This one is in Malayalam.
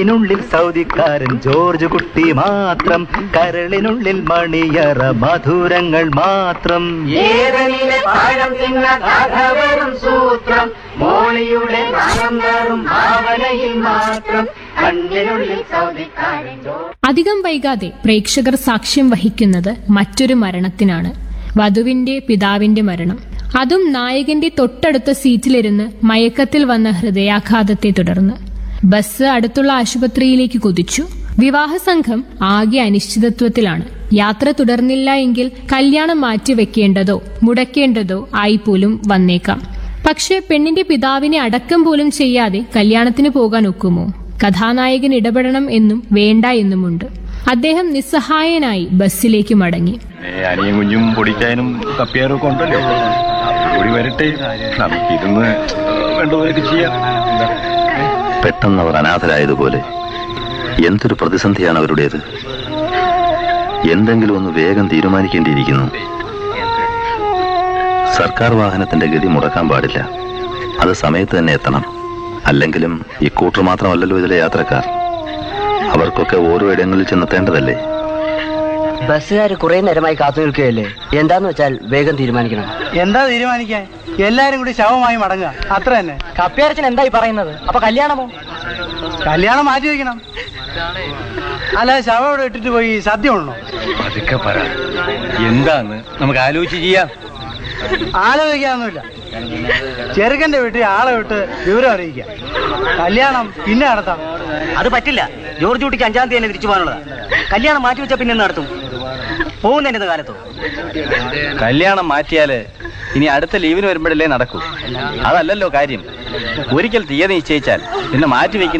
കരളിനുള്ളിൽ സൗദിക്കാരൻ ജോർജ് കുട്ടി മാത്രം കരളിനുള്ളിൽ മണിയറ മധുരങ്ങൾ മാത്രം ഏതനിലെ പാഴം തിന്ന രാഘവരും സൂത്രം മോളിയുടെ നാളം മാറും ഭാവനയിൽ മാത്രം കണ്ണിനുള്ളിൽ സൗദിക്കാരൻ ജോ അധികം വൈകാതെ പ്രേക്ഷകർ സാക്ഷ്യം വഹിക്കുന്നത് മറ്റൊരു മരണത്തിനാണ് വധുവിന്റെ പിതാവിന്റെ മരണം അതും നായകന്റെ തൊട്ടടുത്ത സീറ്റിലിരുന്ന് മയക്കത്തിൽ വന്ന ഹൃദയാഘാതത്തെ തുടർന്ന് ബസ് അടുത്തുള്ള ആശുപത്രിയിലേക്ക് കുതിച്ചു വിവാഹ സംഘം ആകെ അനിശ്ചിതത്വത്തിലാണ് യാത്ര തുടർന്നില്ല എങ്കിൽ കല്യാണം മാറ്റിവെക്കേണ്ടതോ മുടക്കേണ്ടതോ ആയി പോലും വന്നേക്കാം പക്ഷേ പെണ്ണിന്റെ പിതാവിനെ അടക്കം പോലും ചെയ്യാതെ കല്യാണത്തിന് പോകാൻ ഒക്കുമോ കഥാനായകൻ ഇടപെടണം എന്നും വേണ്ട എന്നുമുണ്ട് അദ്ദേഹം നിസ്സഹായനായി ബസ്സിലേക്ക് മടങ്ങി അനിയും കുഞ്ഞും പൊടിക്കാനും കപ്പിയാറും ഒക്കെ ഉണ്ടല്ലോ കൂടി വരട്ടെ നമുക്കിരുന്ന് വേണ്ടതൊക്കെ ചെയ്യാം എന്താ? പെട്ടെന്ന് അവർ അനാഥരായതുപോലെ എന്തൊരു പ്രതിസന്ധിയാണ് അവരുടേത് എന്തെങ്കിലും ഒന്ന് വേഗം തീരുമാനിക്കേണ്ടിയിരിക്കുന്നു സർക്കാർ വാഹനത്തിന്റെ ഗതി മുടക്കാൻ പാടില്ല അത് സമയത്ത് തന്നെ എത്തണം അല്ലെങ്കിലും ഈ കൂട്ടർ മാത്രമല്ലല്ലോ ഇതിലെ യാത്രക്കാർ അവർക്കൊക്കെ ഓരോ ഇടങ്ങളിൽ ചെന്നെത്തേണ്ടതല്ലേ ബസ്സുകാർ കുറെ നേരമായി കാത്തു നിൽക്കുകയല്ലേ എന്താന്ന് വെച്ചാൽ വേഗം തീരുമാനിക്കണം എന്താ തീരുമാനിക്കാൻ എല്ലാരും കൂടി ശവമായി മടങ്ങുക അത്ര തന്നെ കപ്പിയാരച്ചൻ എന്തായി പറയുന്നത് അപ്പൊ കല്യാണമോ കല്യാണം മാറ്റി വെക്കണം അല്ല ശവം ഇവിടെ ഇട്ടിട്ട് പോയി സദ്യ ഉണ്ടോ പതുക്കെ പറ എന്താന്ന് നമുക്ക് ആലോചിച്ച് ചെയ്യാം ആലോചിക്കാനൊന്നുമില്ല ചെറുക്കന്റെ വീട്ടിൽ ആളെ വിട്ട് വിവരം അറിയിക്കാം കല്യാണം പിന്നെ നടത്താം അത് പറ്റില്ല ജോർജ് കുട്ടിക്ക് അഞ്ചാം തീയതി തന്നെ തിരിച്ചു പോകാനുള്ളതാ കല്യാണം മാറ്റി വെച്ചാൽ പിന്നെ എന്ത് നടത്തും പോകുന്നതിന്റെ കാലത്തോ കല്യാണം മാറ്റിയാല് ഇനി അടുത്ത ലീവിന് വരുമ്പോഴല്ലേ നടക്കൂ അതല്ലല്ലോ കാര്യം ഒരിക്കൽ തീയതി നിശ്ചയിച്ചാൽ പിന്നെ മാറ്റി